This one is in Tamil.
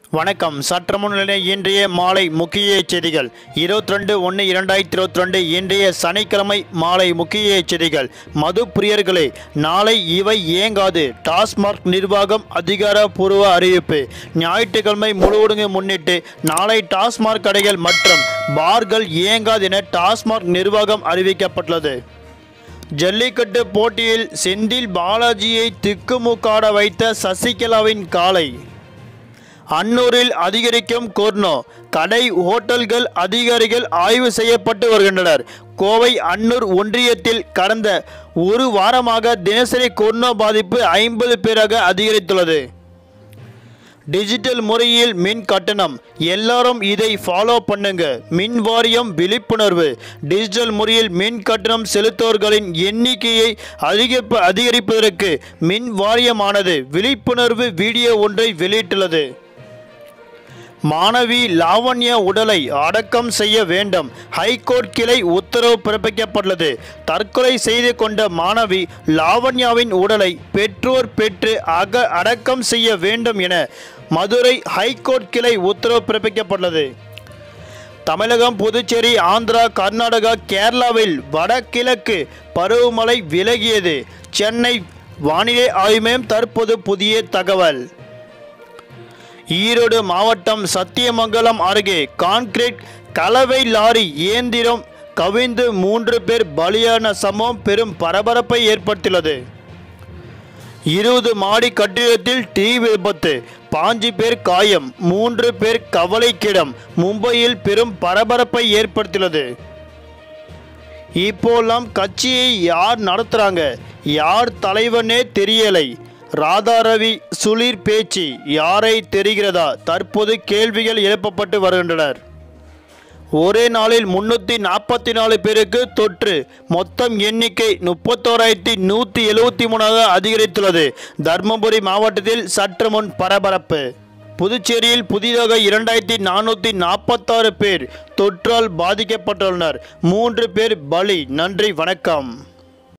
வணக்கம் சற்று முன்னிலை இன்றைய மாலை முக்கிய செய்திகள் இருபத்தி ரெண்டு ஒன்று இரண்டாயிரத்தி இருபத்தி ரெண்டு இன்றைய சனிக்கிழமை மாலை முக்கிய செய்திகள் மது பிரியர்களே நாளை இவை இயங்காது டாஸ்மாக் நிர்வாகம் அதிகாரப்பூர்வ அறிவிப்பு ஞாயிற்றுக்கிழமை முழுவதுங்க முன்னிட்டு நாளை டாஸ்மாக் கடைகள் மற்றும் பார்கள் இயங்காது என டாஸ்மாக் நிர்வாகம் அறிவிக்கப்பட்டுள்ளது ஜல்லிக்கட்டு போட்டியில் செந்தில் பாலாஜியை திக்குமுக்காட வைத்த சசிகலாவின் காலை அன்னூரில் அதிகரிக்கும் கொர்னோ கடை ஹோட்டல்கள் அதிகாரிகள் ஆய்வு செய்யப்பட்டு வருகின்றனர் கோவை அன்னூர் ஒன்றியத்தில் கடந்த ஒரு வாரமாக தினசரி கொர்னோ பாதிப்பு ஐம்பது பேராக அதிகரித்துள்ளது டிஜிட்டல் முறையில் மின் கட்டணம் எல்லாரும் இதை ஃபாலோ பண்ணுங்க மின் வாரியம் விழிப்புணர்வு டிஜிட்டல் முறையில் மின் கட்டணம் செலுத்துவோர்களின் எண்ணிக்கையை அதிகரிப்ப அதிகரிப்பதற்கு மின் வாரியமானது விழிப்புணர்வு வீடியோ ஒன்றை வெளியிட்டுள்ளது மாணவி லாவண்யா உடலை அடக்கம் செய்ய வேண்டும் ஹைகோர்ட் கிளை உத்தரவு பிறப்பிக்கப்பட்டுள்ளது தற்கொலை செய்து கொண்ட மாணவி லாவண்யாவின் உடலை பெற்றோர் பெற்று அக அடக்கம் செய்ய வேண்டும் என மதுரை ஹைகோர்ட் கிளை உத்தரவு பிறப்பிக்கப்பட்டுள்ளது தமிழகம் புதுச்சேரி ஆந்திரா கர்நாடகா கேரளாவில் வடகிழக்கு பருவமழை விலகியது சென்னை வானிலை ஆய்வு மையம் தற்போது புதிய தகவல் ஈரோடு மாவட்டம் சத்தியமங்கலம் அருகே கான்கிரீட் கலவை லாரி இயந்திரம் கவிழ்ந்து மூன்று பேர் பலியான சம்பவம் பெரும் பரபரப்பை ஏற்படுத்தியுள்ளது இருபது மாடி கட்டிடத்தில் தீ விபத்து பாஞ்சு பேர் காயம் மூன்று பேர் கவலைக்கிடம் மும்பையில் பெரும் பரபரப்பை ஏற்படுத்தியுள்ளது இப்போலாம் கட்சியை யார் நடத்துகிறாங்க யார் தலைவனே தெரியலை ராதாரவி சுளிர் பேச்சு யாரை தெரிகிறதா தற்போது கேள்விகள் எழுப்பப்பட்டு வருகின்றனர் ஒரே நாளில் முன்னூற்றி நாற்பத்தி நாலு பேருக்கு தொற்று மொத்தம் எண்ணிக்கை முப்பத்தோராயிரத்தி நூற்றி எழுபத்தி மூணாக அதிகரித்துள்ளது தர்மபுரி மாவட்டத்தில் சற்று முன் பரபரப்பு புதுச்சேரியில் புதிதாக இரண்டாயிரத்தி நானூற்றி நாற்பத்தாறு பேர் தொற்றால் பாதிக்கப்பட்டுள்ளனர் மூன்று பேர் பலி நன்றி வணக்கம்